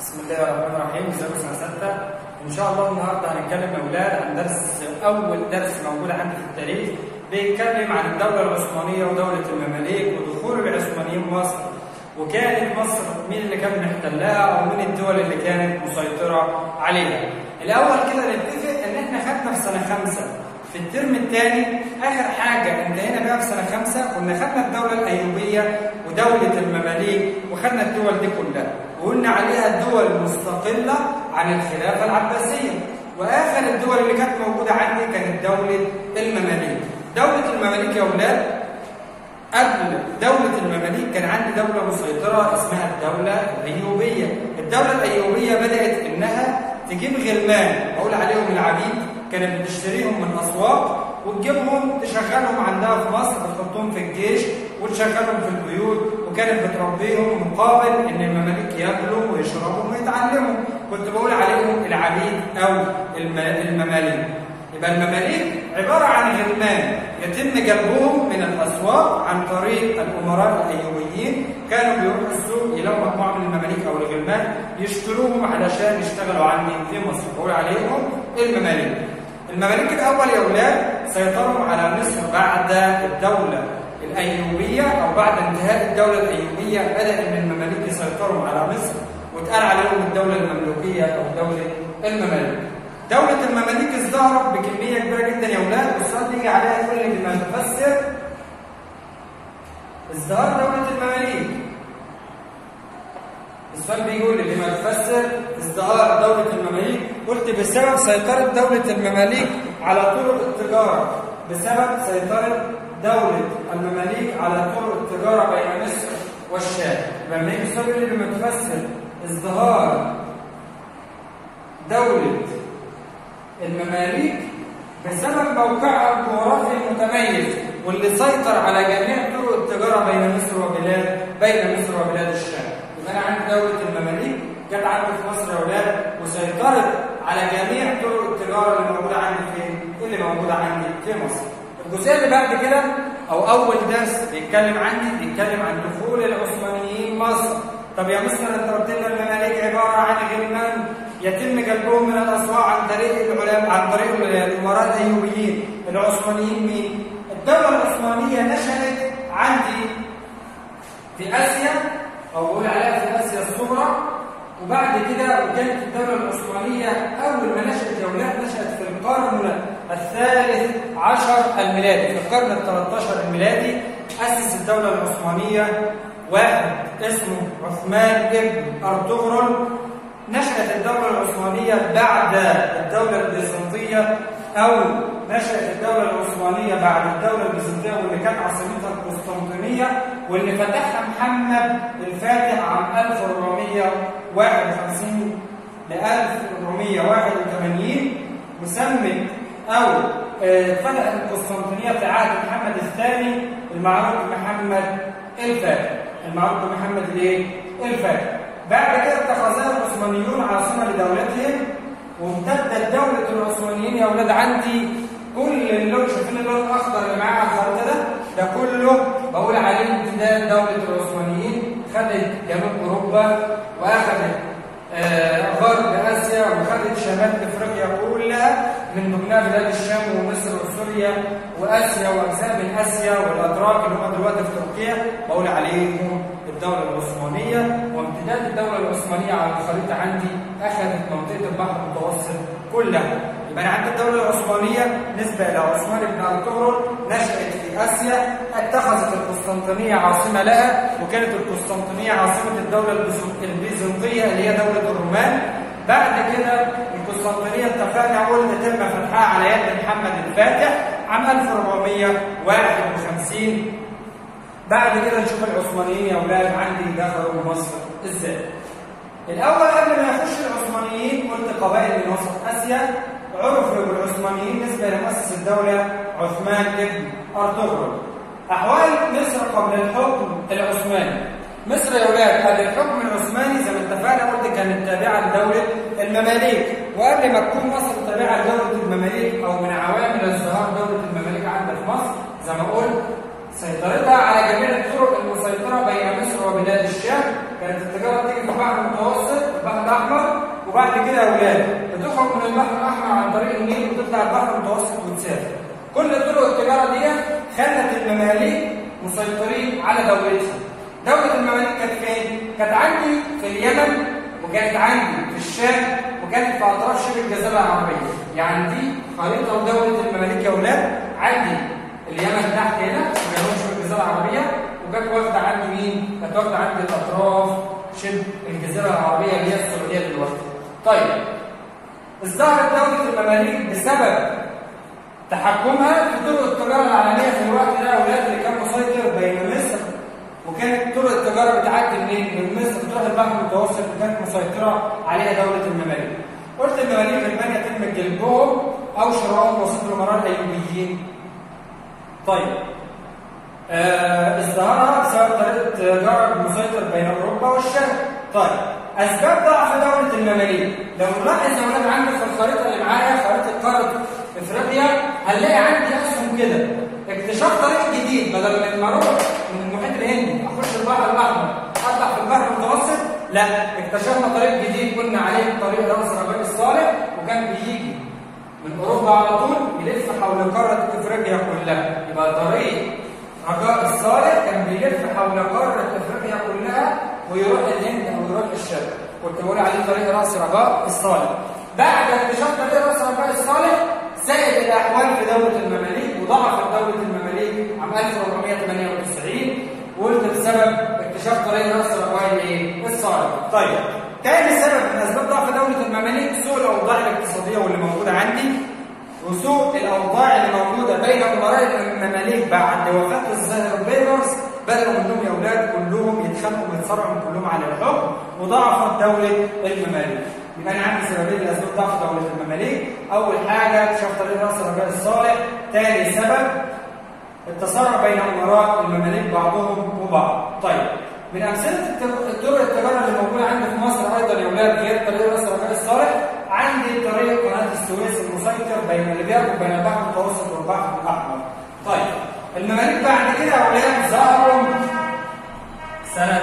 بسم الله الرحمن الرحيم ازيكم سنه سته ان شاء الله النهارده هنتكلم يا اولاد عن درس اول درس موجود عندي في التاريخ بيتكلم عن الدوله العثمانيه ودوله المماليك ودخول العثمانيين مصر وكانت مصر مين اللي كان محتلها او مين الدول اللي كانت مسيطره عليها. الاول كده نتفق ان احنا خدنا في سنه خمسه في الترم الثاني اخر حاجه انتهينا بيها في سنه خمسه كنا خدنا الدوله الايوبيه ودوله المماليك وخدنا الدول دي كلها وقلنا عليها دول مستقله عن الخلافه العباسيه واخر الدول اللي كانت موجوده عندي كانت دوله المماليك دوله المماليك يا اولاد قبل دولة المماليك كان عندي دولة مسيطرة اسمها الدولة الأيوبية. الدولة الأيوبية بدأت إنها تجيب غلمان أقول عليهم العبيد كانت بتشتريهم من أسواق وتجيبهم تشغلهم عندها في مصر بتحطهم في الجيش وتشغلهم في البيوت وكانت بتربيهم مقابل إن المماليك ياكلوا ويشربوا ويتعلموا. كنت بقول عليهم العبيد أو المماليك. يبقى المماليك عبارة عن غلمان يتم جلبهم من الأسواق عن طريق الأمراء الأيوبيين كانوا بيروحوا السوق يلاقوا مجموعة من المماليك أو الغلمان يشتروهم علشان يشتغلوا عندي في مصر بقول عليهم المماليك المماليك الأول يا أولاد سيطروا على مصر بعد الدولة الأيوبية أو بعد انتهاء الدولة الأيوبية بدأ إن المماليك يسيطروا على مصر واتقال عليهم الدولة المملوكية أو دولة المماليك دولة المماليك ازدهرت بكمية كبيرة جدا يا أولاد والسؤال بيجي عليها يقول لي بما تفسر ازدهار دولة المماليك السؤال بيقول لي بما تفسر ازدهار دولة المماليك قلت بسبب سيطرة دولة المماليك على طرق التجارة بسبب سيطرة دولة المماليك على طرق التجارة بين مصر والشام لما يجي السؤال يقول لي بما تفسر ازدهار دولة المماليك بسبب موقعها الجغرافي المتميز واللي سيطر على جميع طرق التجاره بين مصر وبلاد بين مصر وبلاد الشام. يبقى انا عندي دوله المماليك جت عندي في مصر يا اولاد وسيطرت على جميع طرق التجاره اللي موجوده عندي فين؟ اللي موجوده عندي في مصر. الجزئيه اللي بعد كده او اول درس بيتكلم عندي بيتكلم عن دخول العثمانيين مصر. طب يا مستر انت قلت لنا المماليك عباره عن غلمان يتم جلبهم من الاسواق عن طريق العلماء عن طريق الامراء الايوبيين العثمانيين مين؟ الدوله العثمانيه نشات عندي في اسيا او بقول عليها في اسيا الصغرى وبعد كده وكانت الدوله العثمانيه اول ما نشات يا اولاد نشات في القرن الثالث عشر الميلادي في القرن ال 13 الميلادي اسس الدوله العثمانيه واحد اسمه عثمان ابن ارطغرل نشأت الدولة العثمانية بعد الدولة البيزنطية أو نشأت الدولة العثمانية بعد الدولة البيزنطية واللي كانت عاصمتها القسطنطينية واللي فتحها محمد الفاتح عام 1451 ل 1481 وسمت أو فتحت القسطنطينية في عهد محمد الثاني المعروف بمحمد الفاتح المعروف بمحمد الايه؟ الفاتح بعد كده اتخذها العثمانيون عاصمه لدولتهم وامتدت دوله العثمانيين يا اولاد عندي كل اللون شايفين اللون الاخضر اللي معايا على الخريطه ده ده كله بقول عليه امتداد دوله العثمانيين خدت جنوب اوروبا واخذت آه غرب اسيا وخدت شمال افريقيا كلها من ضمنها بلاد الشام ومصر وسوريا واسيا واجزاء من اسيا والاتراك اللي هم دلوقتي في تركيا بقول عليهم الدولة العثمانية وامتداد الدولة العثمانية على الخريطة عندي أخذت منطقة البحر المتوسط كلها يبقى أنا عندي الدولة العثمانية نسبة إلى عثمان بن أرطغرل نشأت في آسيا اتخذت القسطنطينية عاصمة لها وكانت القسطنطينية عاصمة الدولة البيزنطية اللي هي دولة الرومان بعد كده القسطنطينية اتفقنا قلنا تم فتحها على يد محمد الفاتح عام 1451 بعد كده نشوف العثمانيين يا اولاد عندي دخلوا مصر ازاي الاول قبل ما يخش العثمانيين قلت قبائل من وسط اسيا عرفوا بالعثمانيين نسبه لمؤسس الدوله عثمان بن ارطغرل احوال مصر قبل الحكم العثماني مصر يا اولاد قبل الحكم العثماني زي ما اتفقنا قلت كانت تابعه لدوله المماليك وقبل ما تكون مصر تابعه لدوله المماليك او من عوامل ازدهار دوله المماليك عندنا في مصر زي ما قلت سيطرتها على جميع الطرق المسيطرة بين مصر وبلاد الشام كانت التجارة تيجي في البحر المتوسط البحر الاحمر وبعد كده يا اولاد بتخرج من البحر الاحمر عن طريق النيل وتطلع البحر المتوسط وتسافر كل طرق التجاره دي خلت المماليك مسيطرين على دولتها دوله المماليك كانت فين كانت عندي في اليمن وكانت عندي في الشام وكانت في اطراف شبه الجزيره العربيه يعني دي خريطه ودوله المماليك يا اولاد عندي اليمن تحت هنا جنوب شبه الجزيره العربيه وكانت واخده عندي مين؟ كانت واخده عندي الاطراف شبه الجزيره العربيه اللي هي السعوديه دلوقتي. طيب ازدهرت دوله المماليك بسبب تحكمها في طرق التجاره العالميه في الوقت ده يا اولاد اللي كان مسيطر بين مصر وكانت طرق التجاره بتعدي منين؟ من مصر تروح البحر المتوسط وكانت مسيطره عليها دوله المماليك. قلت المماليك المانيا تم جلبهم او شرائهم وسط الامراء الايوبيين. طيب آه، ازدهارها بسبب طريقه تجاره المسيطر بين اوروبا والشرق. طيب اسباب ضعف دوله المماليك لو نلاحظ يا ولاد عندي في الخريطه اللي معايا خريطه قاره افريقيا هنلاقي عندي اسهم كده اكتشاف طريق جديد بدل ما اروح من المحيط الهندي اخش البحر الاحمر اطلع في البحر المتوسط لا اكتشفنا طريق جديد قلنا عليه طريق راس رجاء الصالح وكان بيجي من اوروبا على طول يلف حول قاره افريقيا كلها يبقى طريق رجاء الصالح كان بيلف حول قاره افريقيا كلها ويروح الهند او يروح الشرق كنت بقول عليه طريق راس رجاء الصالح بعد اكتشاف طريق راس رجاء الصالح ساءت الاحوال في دوله المماليك وضعفت دوله المماليك عام 1498 وقلت بسبب اكتشاف طريق راس رجاء الايه؟ الصالح طيب تاني سبب من اسباب ضعف دوله المماليك سوء الاوضاع الاقتصاديه واللي موجوده عندي وسوء الاوضاع اللي موجوده بين امراء المماليك بعد وفاه الظاهر بيبرز بدأوا منهم يا اولاد كلهم يتخانقوا ويتصارعوا كلهم على الحكم وضعفت دوله المماليك. يبقى انا عندي سببين لاسباب ضعف دوله المماليك، اول حاجه اكتشاف طريق راس الرجاء الصالح، ثاني سبب التصارع بين امراء المماليك بعضهم وبعض. طيب من امثله الطرق التجاره اللي موجوده عندي في مصر ايضا يا اولاد غير طريق راس الرجاء الصالح عندي طريق قناه السويس المسيطر بين اللي بيربط بين البحر المتوسط والبحر الاحمر. طيب المماليك بعد كده يا اولاد ظهروا سنه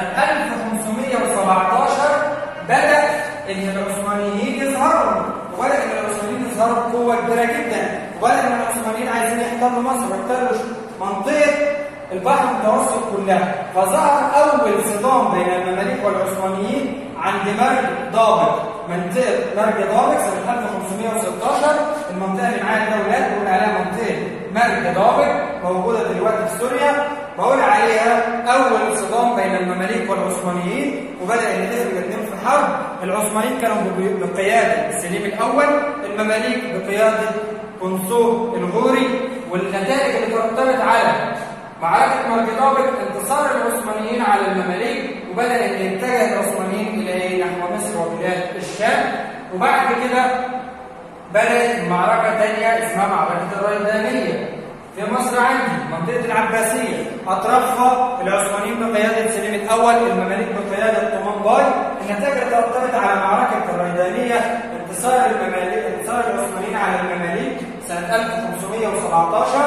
1517 بدا ان العثمانيين يظهروا وبدا ان العثمانيين يظهروا بقوه كبيره جدا وبدا ان العثمانيين عايزين يحتلوا مصر ويحتلوا منطقه البحر المتوسط كلها فظهر اول صدام بين المماليك والعثمانيين عند مرج ضابط منطقه مرج ضابط سنه 1516 المنطقه اللي معايا دي اولاد بقول عليها منطقه مرج ضابط موجوده دلوقتي في سوريا بقول عليها اول صدام بين المماليك والعثمانيين وبدا ان دخلوا الاثنين في حرب العثمانيين كانوا بقياده سليم الاول المماليك بقياده قنصو الغوري والنتائج اللي ترتبط على معركة مرجدابك انتصار العثمانيين على المماليك وبدأ ان يتجه العثمانيين الى نحو مصر وبلاد الشام وبعد كده بدأت معركة ثانية اسمها معركة الريدانية في مصر عندي منطقة العباسية أطرافها العثمانيين بقيادة سليم الأول المماليك بقيادة طومان باي النتائج ترتبط على معركة الريدانية انتصار المماليك انتصار العثمانيين على المماليك سنة 1517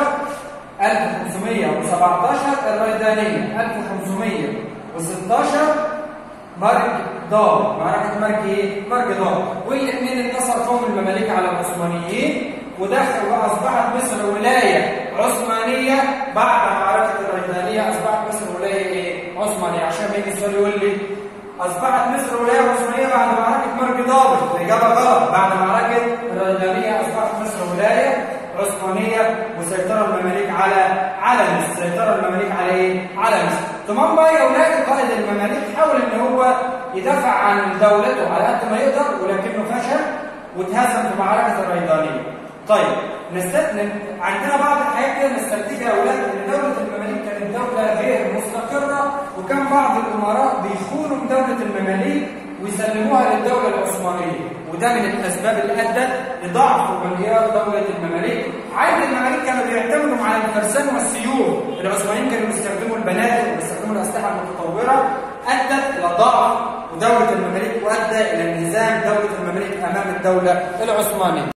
1517 الريدانية 1516 مرج دار معركة مرج ايه؟ مرج دار والاثنين انتصر فيهم المماليك على العثمانيين ودخل واصبحت مصر ولايه عثمانيه بعد معركه الريدانيه اصبحت مصر ولايه ايه؟ عثمانيه عشان ما يجي السؤال يقول لي اصبحت مصر ولايه عثمانيه بعد معركه مرج ضابط الاجابه غلط بعد معركه الريدانيه اصبحت مصر ولايه عثمانيه وسيطر المماليك على على مصر سيطر المماليك على ايه؟ على مصر طمان بقى يا اولاد قائد المماليك حاول ان هو يدافع عن دولته على قد ما يقدر ولكنه فشل واتهزم في معركه الريدانيه طيب نستثنى عندنا بعض الحاجات كده نستنتجها يا اولاد ان دوله المماليك كانت دوله غير مستقره وكان بعض الامراء بيخونوا دوله المماليك ويسلموها للدوله العثمانيه وده من الاسباب اللي ادت لضعف وانهيار دوله المماليك عند المماليك كانوا بيعتمدوا على الفرسان والسيوف العثمانيين كانوا بيستخدموا البنادق وبيستخدموا الاسلحه المتطوره ادت الى ضعف ودوله المماليك وادى الى انهزام دوله المماليك امام الدوله العثمانيه